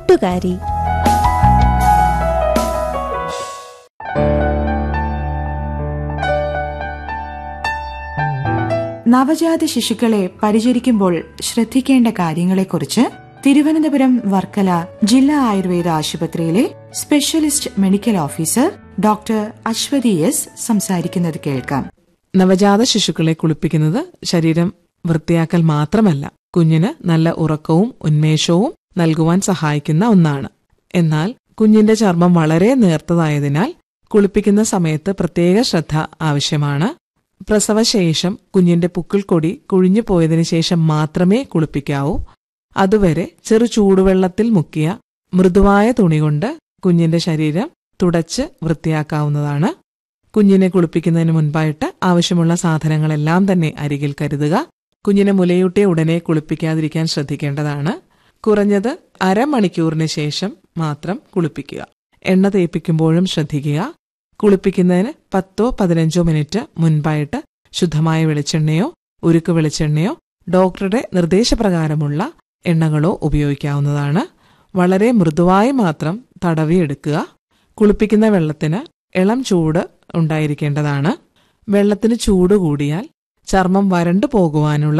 കൂട്ടുകാരി നവജാത ശിശുക്കളെ പരിചരിക്കുമ്പോൾ ശ്രദ്ധിക്കേണ്ട കാര്യങ്ങളെക്കുറിച്ച് തിരുവനന്തപുരം വർക്കല ജില്ലാ ആയുർവേദ ആശുപത്രിയിലെ specialist medical officer doctor Aswathy S സംസാരിക്കുന്നത് കേൾക്കാം നവജാത ശിശുക്കളെ കുളിപ്പിക്കുന്നത് ശരീരം വൃത്തിയാക്കൽ മാത്രമല്ല കുഞ്ഞിന് നല്ല ഉറക്കവും ഉന്മേഷവും നൽകുവാൻ സഹായിക്കുന്ന ഒന്നാണ് എന്നാൽ കുഞ്ഞിന്റെ ചർമ്മം വളരെ നേർത്തതായതിനാൽ കുളിപ്പിക്കുന്ന സമയത്ത് പ്രത്യേക ശ്രദ്ധ ആവശ്യമാണ് പ്രസവശേഷം കുഞ്ഞിന്റെ പുക്കിൾക്കൊടി കുഴിഞ്ഞു പോയതിനു ശേഷം മാത്രമേ കുളിപ്പിക്കാവൂ അതുവരെ ചെറു ചൂടുവെള്ളത്തിൽ മുക്കിയ മൃദുവായ തുണി കൊണ്ട് കുഞ്ഞിന്റെ ശരീരം തുടച്ച് വൃത്തിയാക്കാവുന്നതാണ് കുഞ്ഞിനെ കുളിപ്പിക്കുന്നതിന് മുൻപായിട്ട് ആവശ്യമുള്ള സാധനങ്ങളെല്ലാം തന്നെ അരികിൽ കരുതുക കുഞ്ഞിനെ മുലയൂട്ടിയ ഉടനെ കുളിപ്പിക്കാതിരിക്കാൻ ശ്രദ്ധിക്കേണ്ടതാണ് കുറഞ്ഞത് അരമണിക്കൂറിന് ശേഷം മാത്രം കുളിപ്പിക്കുക എണ്ണ തേപ്പിക്കുമ്പോഴും ശ്രദ്ധിക്കുക കുളിപ്പിക്കുന്നതിന് പത്തോ പതിനഞ്ചോ മിനിറ്റ് മുൻപായിട്ട് ശുദ്ധമായ വെളിച്ചെണ്ണയോ ഉരുക്ക് വെളിച്ചെണ്ണയോ ഡോക്ടറുടെ നിർദ്ദേശപ്രകാരമുള്ള എണ്ണകളോ ഉപയോഗിക്കാവുന്നതാണ് വളരെ മൃദുവായി മാത്രം തടവിയെടുക്കുക കുളിപ്പിക്കുന്ന വെള്ളത്തിന് ഇളം ചൂട് ഉണ്ടായിരിക്കേണ്ടതാണ് വെള്ളത്തിന് ചൂട് കൂടിയാൽ ചർമ്മം വരണ്ടു പോകുവാനുള്ള